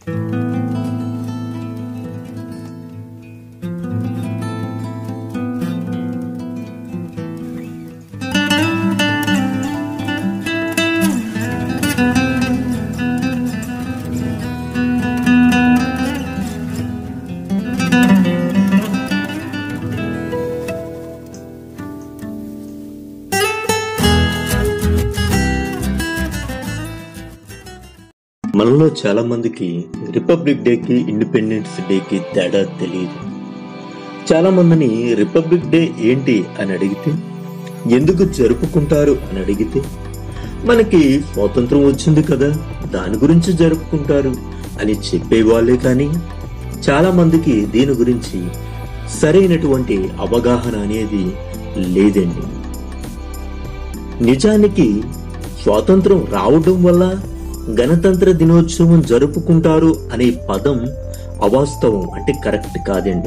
మనలో చాలా మందికి రిపబ్లిక్ డేకి ఇండిపెండెన్స్ డేకి తేడా తెలియదు చాలా మందిని రిపబ్లిక్ డే ఏంటి అని అడిగితే ఎందుకు జరుపుకుంటారు అని అడిగితే మనకి స్వాతంత్రం వచ్చింది కదా దాని గురించి జరుపుకుంటారు అని చెప్పేవాళ్ళే కానీ చాలా మందికి దీని గురించి సరైనటువంటి అవగాహన అనేది లేదండి నిజానికి స్వాతంత్రం రావడం వల్ల గణతంత్ర దినోత్సవం జరుపుకుంటారు అనే పదం అవాస్తవం అంటే కరెక్ట్ కాదండి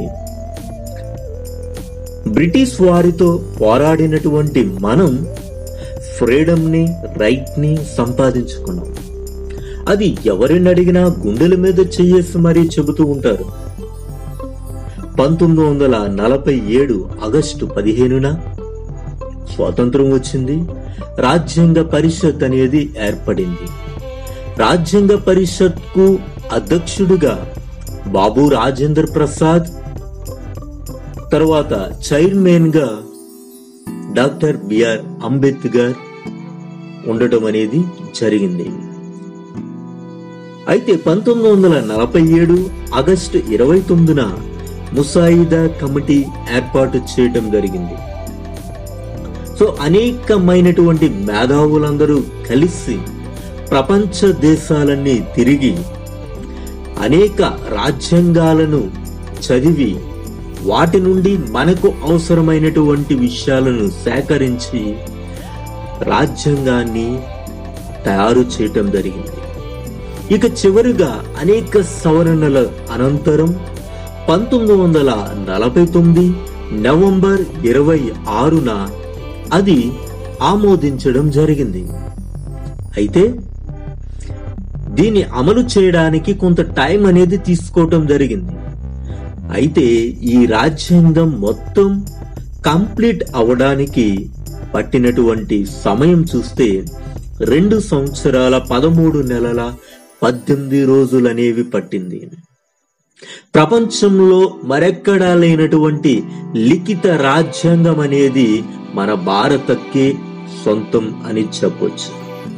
బ్రిటిష్ వారితో పోరాడినటువంటి మనం ఫ్రీడమ్ ని రైట్ ని సంపాదించుకున్నాం అది ఎవరిని అడిగినా గుండెల మీద చెయ్యేసి మరీ చెబుతూ ఉంటారు పంతొమ్మిది వందల నలభై ఏడు ఆగస్టు పదిహేనున స్వాతంత్రం వచ్చింది రాజ్యాంగ పరిషత్ అనేది ఏర్పడింది రాజ్యాంగ పరిషత్ కు అధ్యక్షుడిగా బాబు రాజేంద్ర ప్రసాద్ తర్వాత చైర్మన్ గా డాక్టర్ బిఆర్ అంబేద్కర్ ఉండటం అనేది జరిగింది అయితే పంతొమ్మిది వందల నలభై ఏడు ఆగస్టు ఇరవై తొమ్మిదిన ముసాయిదా కమిటీ ఏర్పాటు చేయడం జరిగింది సో అనేకమైనటువంటి మేధావులందరూ కలిసి ప్రపంచ దేశాలన్నీ తిరిగి అనేక రాజ్యాంగాలను చదివి వాటి నుండి మనకు అవసరమైనటువంటి విషయాలను సేకరించి రాజ్యాంగాన్ని తయారు చేయటం జరిగింది ఇక చివరిగా అనేక సవరణల అనంతరం పంతొమ్మిది వందల నలభై తొమ్మిది నవంబర్ ఇరవై ఆరున అది ఆమోదించడం జరిగింది అయితే దీన్ని అమలు చేయడానికి కొంత టైం అనేది తీసుకోవటం జరిగింది అయితే ఈ రాజ్యాంగం మొత్తం కంప్లీట్ అవడానికి పట్టినటువంటి సమయం చూస్తే రెండు సంవత్సరాల పదమూడు నెలల పద్దెనిమిది రోజులనేవి పట్టింది ప్రపంచంలో మరెక్కడా లేనటువంటి లిఖిత రాజ్యాంగం అనేది మన భారతకే సొంతం అని చెప్పొచ్చు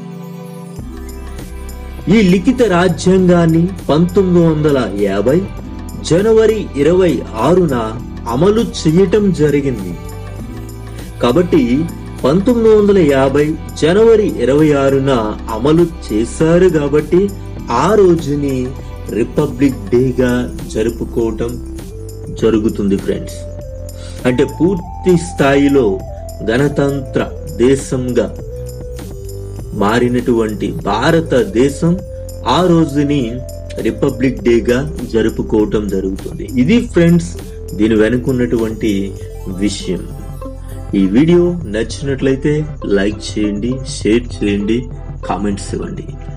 ఈ లిఖిత రాజ్యాంగాన్ని పంతొమ్మిది వందల యాభై జనవరి ఇరవై ఆరున అమలు చేయటం జరిగింది కాబట్టి పంతొమ్మిది వందల యాభై జనవరి ఇరవై ఆరున అమలు చేశారు కాబట్టి ఆ రోజుని రిపబ్లిక్ డేగా జరుపుకోవటం జరుగుతుంది ఫ్రెండ్స్ అంటే పూర్తి స్థాయిలో గణతంత్ర దేశంగా మారినటువంటి భారతదేశం ఆ రోజుని రిపబ్లిక్ డేగా జరుపుకోవటం జరుగుతుంది ఇది ఫ్రెండ్స్ దీని వెనుకున్నటువంటి విషయం ఈ వీడియో నచ్చినట్లయితే లైక్ చేయండి షేర్ చేయండి కామెంట్స్ ఇవ్వండి